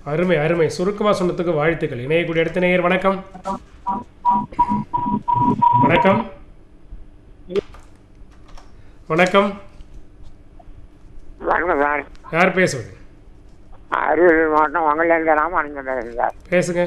அருமை அருமை சுருக்கமா சொன்னதுக்கு வாழ்த்துக்கள் இணையக்கூடிய அடுத்த நேயர் வணக்கம் வணக்கம் வணக்கம் வணக்கம் சார் யார் பேசுவது அரியலூர் மாவட்டம் மங்களேந்திர ராமானுஜன் பேசுறேன் சார் பேசுங்க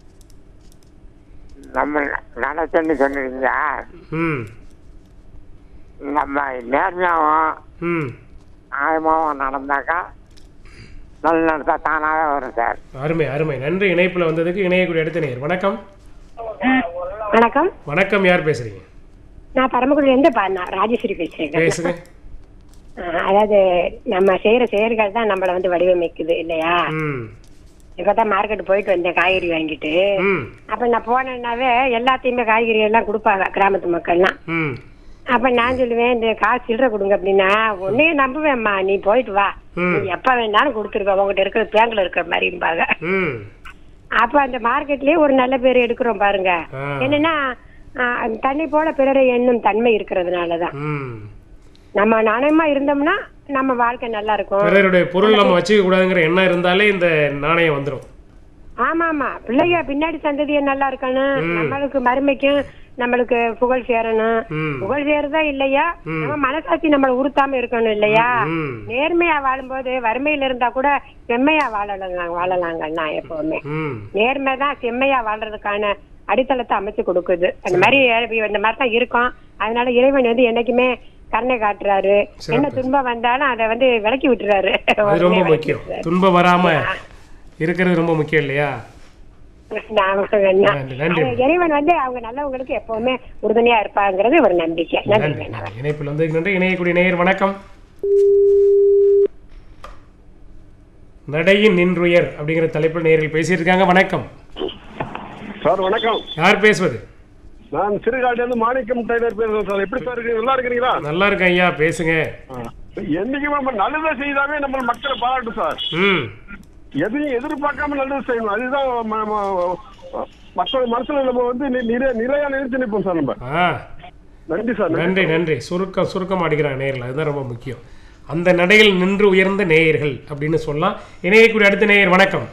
நம்ம நடத்தன்னு சொன்னீங்க ம் நம்ம நேர்மையாகவும் ம் நியாயமாகவும் நடந்தாக்கா நல்ல நடத்தா தானாகவே வரும் சார் அருமை அருமை நன்றி இணைப்புல வந்ததுக்கு இணையக்கூடிய அடுத்த நேயர் வணக்கம் வணக்கம் வணக்கம் யார் பேசுறீங்க நான் பரமக்குடியிலேருந்து பா நான் ராஜேஸ்வரி பேசுறேன் பேசுங்க அஹ், அதாவது நம்ம செய்யற செயல்கள் தான் நம்மள வந்து வடிவமைக்குது இல்லையா ம் இப்பதான் மார்க்கெட் போயிட்டு வந்தேன் காய்கறி வாங்கிட்டு ம் அப்ப நான் போனேன்னாவே எல்லாத்தையுமே காய்கறி எல்லாம் கொடுப்பாங்க கிராமத்து மக்கள்லாம் ம் அப்ப நான் சொல்லுவேன் இந்த காசு சில்லறை கொடுங்க அப்படின்னா உன்னையே நம்புவேம்மா நீ போயிட்டு வா ம். நீ எப்ப வேணாலும் கொடுத்துருக்க உங்ககிட்ட இருக்கிற பேங்க்ல இருக்கிற மாதிரிம்பாங்க ம் அப்ப அந்த மார்க்கெட்லயே ஒரு நல்ல பேர் எடுக்கிறோம் பாருங்க ஆ. என்னன்னா அஹ், தன்னை போல பிறரை எண்ணும் தன்மை இருக்கிறதுனாலதான் ம் நம்ம நாணயமா இருந்தோம்னா நம்ம வாழ்க்கை நல்லா இருக்கும் பிறருடைய பொருள் நம்ம வச்சுக்க கூடாதுங்கிற எண்ணம் இருந்தாலே இந்த நாணயம் வந்துடும் ஆமா ஆமா பிள்ளைங்க பின்னாடி சந்ததிய நல்லா இருக்கணும் நம்மளுக்கு மருமைக்கும் நம்மளுக்கு புகழ் சேரணும் ம் புகழ் சேருதா இல்லையா நம்ம மனசாட்சி நம்மள உறுத்தாம இருக்கணும் இல்லையா ம் நேர்மையா வாழும்போது வறுமையில இருந்தா கூட செம்மையா வாழலாம் வாழலாங்கண்ணா எப்பவுமே ம் நேர்மை தான் செம்மையா வாழ்றதுக்கான அடித்தளத்தை அமைச்சு கொடுக்குது அந்த மாதிரி இந்த மாதிரி தான் இருக்கும் அதனால இறைவன் வந்து என்னைக்குமே கருணை காட்டுறாரு என்ன துன்பம் வந்தாலும் அதை வந்து விலக்கி விட்டுறாரு அது ரொம்ப முக்கியம் துன்பம் வராம இருக்கிறது ரொம்ப முக்கியம் இல்லையா ஆமாங்கண்ணா. நன்றி, நன்றி. அது இறைவன் வந்து அவங்க நல்லவங்களுக்கு எப்பவுமே உறுதுணையா இருப்பாங்கிறது ஒரு நம்பிக்கை நன்றி நன்றி நன்றி. இணைப்பில் வந்து நன்றி இணையக்கூடிய நேயர் வணக்கம் நடையின் நின்றுயர் அப்படிங்கிற தலைப்பில் நேரில் பேசியிருக்காங்க வணக்கம் சார் வணக்கம் யார் பேசுவது நான் சிறுகாட்டிலிருந்து மாணிக்கம் டைலர் பேசுறேன் சார் எப்படி சார் இருக்கீங்க நல்லா இருக்கிறீங்களா நல்லா இருக்கேன் ஐயா பேசுங்க என்னைக்குமே நம்ம நல்லதை செய்தாவே நம்ம மக்களை பாராட்டும் சார் ம் எதையும் எதிர்பார்க்காம நல்லது செய்யணும் அதுதான் ம- ம- மக்கள் மனசுல நம்ம வந்து நி- நிறை நிலையா நினைச்சு நிற்போம் சார் நம்ம ஆ நன்றி சார் நன்றி. நன்றி நன்றி சுருக்கம் சுருக்கம் அடிக்கிறாங்க நேயர்கள் அதுதான் ரொம்ப முக்கியம் அந்த நடையில் நின்று உயர்ந்த நேயர்கள் அப்படின்னு சொல்லலாம் இணையக்கூடிய அடுத்த நேயர் வணக்கம்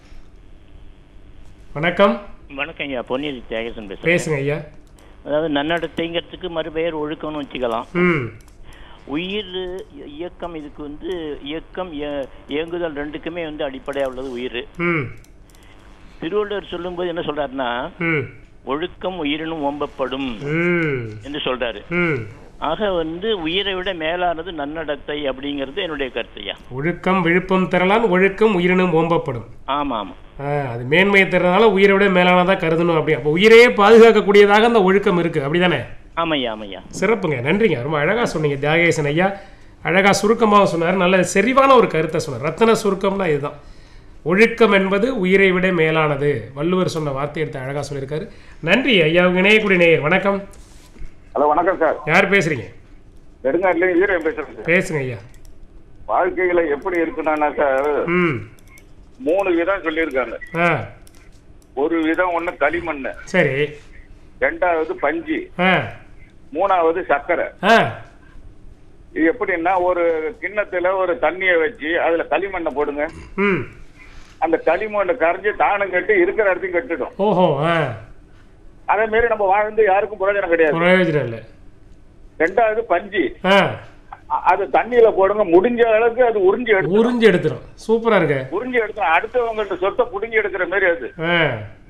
வணக்கம் வணக்கம் ஐயா பொன்னியல் தியாகேசன் பேசுறேன் பேசுங்க ஐயா அதாவது நன்னடத்தைங்கிறதுக்கு மறுபெயர் ஒழுக்கம்னு வச்சுக்கலாம் ம் உயிர் இ- இயக்கம் இதுக்கு வந்து இயக்கம் இய- இயங்குதல் ரெண்டுக்குமே வந்து அடிப்படையாக உள்ளது உயிர் ம் திருவள்ளுவர் சொல்லும்போது என்ன சொல்றாருன்னா ம் ஒழுக்கம் உயிரினும் ஓம்பப்படும் ம் என்று சொல்றாரு ம் ஆக வந்து உயிரை விட மேலானது நன்னடத்தை அப்படிங்கிறது என்னுடைய கருத்தையா ஒழுக்கம் விழுப்பம் தரலான் ஒழுக்கம் உயிரினும் ஓம்பப்படும் ஆமா ஆமா ஆ, அது மேன்மையை தர்றதுனால உயிரை விட மேலானதாக கருதணும் அப்படி அப்போ உயிரையே பாதுகாக்கக்கூடியதாக அந்த ஒழுக்கம் இருக்குது அப்படிதானே ஆமையா ஆமையா சிறப்புங்க நன்றிங்க ரொம்ப அழகாக சொன்னீங்க தியாகேசன் ஐயா அழகாக சுருக்கமாக சொன்னார் நல்ல செறிவான ஒரு கருத்தை சொன்னார் ரத்தன சுருக்கம்னா இதுதான் ஒழுக்கம் என்பது உயிரை விட மேலானது வள்ளுவர் சொன்ன வார்த்தை எடுத்து அழகாக சொல்லியிருக்காரு நன்றி ஐயாவுக்கு இணையக்கூடிய நேயர் வணக்கம் ஹலோ வணக்கம் சார் யார் பேசுறீங்க நெடுங்காட்டிலே வீரன் பேசுறேன் சார் பேசுங்க ஐயா வாழ்க்கையில எப்படி இருக்குன்னா சார் ம் மூணு விதம் சொல்லியிருக்காங்க ஆ ஒரு விதம் ஒண்ணு களிமண் சரி ரெண்டாவது பஞ்சு ஆ மூணாவது சர்க்கரை ஆ இது எப்படின்னா ஒரு கிண்ணத்துல ஒரு தண்ணியை வச்சு அதுல களிமண்ணை போடுங்க ம் அந்த களிமண்ணை கரைஞ்சு தானம் கட்டி இருக்கிற இடத்தையும் கட்டிடும் ஓஹோ ஆ அதே மாதிரி நம்ம வாழ்ந்து யாருக்கும் பிரயோஜனம் கிடையாது பிரயோஜனம் இல்லை ரெண்டாவது பஞ்சு ஆ அ- அது தண்ணியில போடுங்க முடிஞ்ச அளவுக்கு அது உறிஞ்சி எடுத்து உறிஞ்சு எடுத்துரும் சூப்பராக இருக்கு உறிஞ்சி எடுத்து அடுத்தவங்கள்ட்ட சொத்தை புடுங்கி எடுக்கிற மாதிரி அது ஆ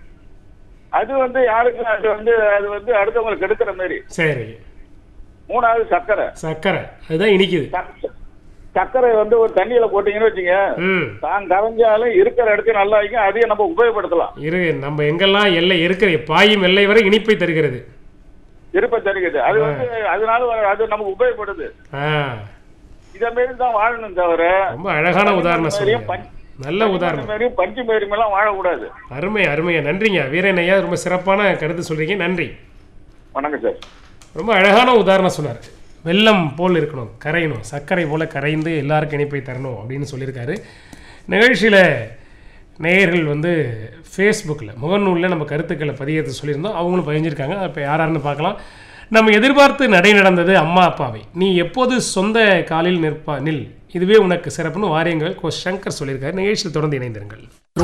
அது வந்து யாருக்கும் அது வந்து அது வந்து அடுத்தவங்களுக்கு எடுக்கிற மாதிரி சரி மூணாவது சர்க்கரை சர்க்கரை அதுதான் இனிக்குது சக்- சர்க்கரை வந்து ஒரு தண்ணியில போட்டீங்கன்னு வச்சுங்க ம் தான் கரைஞ்சாலும் இருக்கிற இடத்தையும் நல்லா வைக்கும் அதையும் நம்ம உபயோகப்படுத்தலாம் இரு நம்ம எங்கெல்லாம் எல்லை இருக்கிற பாயும் எல்லை வரை இனிப்பை தருகிறது இருப்ப தெரியுது அது வந்து அதனால வர- அது நமக்கு உபயோகப்படுது ஆ இத மாரி தான் வாழணும் தவிர ரொம்ப அழகான உதாரணம் மாதிரியும் சொல்லுங்க பஞ்சு- நல்ல உதாரணம் மாதிரியும் பஞ்சு மாதிரியும் எல்லாம் வாழக்கூடாது அருமை அருமையா நன்றிங்க வீரன் ஐயா ரொம்ப சிறப்பான கருத்து சொல்றீங்க நன்றி வணக்கம் சார் ரொம்ப அழகான உதாரணம் சொன்னார் வெள்ளம் போல் இருக்கணும் கரையணும் சர்க்கரை போல கரைந்து எல்லாருக்கும் இனிப்பை தரணும் அப்படின்னு சொல்லியிருக்காரு நிகழ்ச்சியில் நேயர்கள் வந்து ஃபேஸ்புக்கில் முகநூலில் நம்ம கருத்துக்களை பதியத்தை சொல்லியிருந்தோம் அவங்களும் பதிஞ்சிருக்காங்க இப்போ யாராருன்னு பார்க்கலாம் நம்ம எதிர்பார்த்து நடை நடந்தது அம்மா அப்பாவை நீ எப்போது சொந்த காலில் நிற்பா நில் இதுவே உனக்கு சிறப்புன்னு வாரியங்கள் கோ சங்கர் சொல்லியிருக்காரு நிகழ்ச்சியில் தொடர்ந்து இணைந்திருங்கள்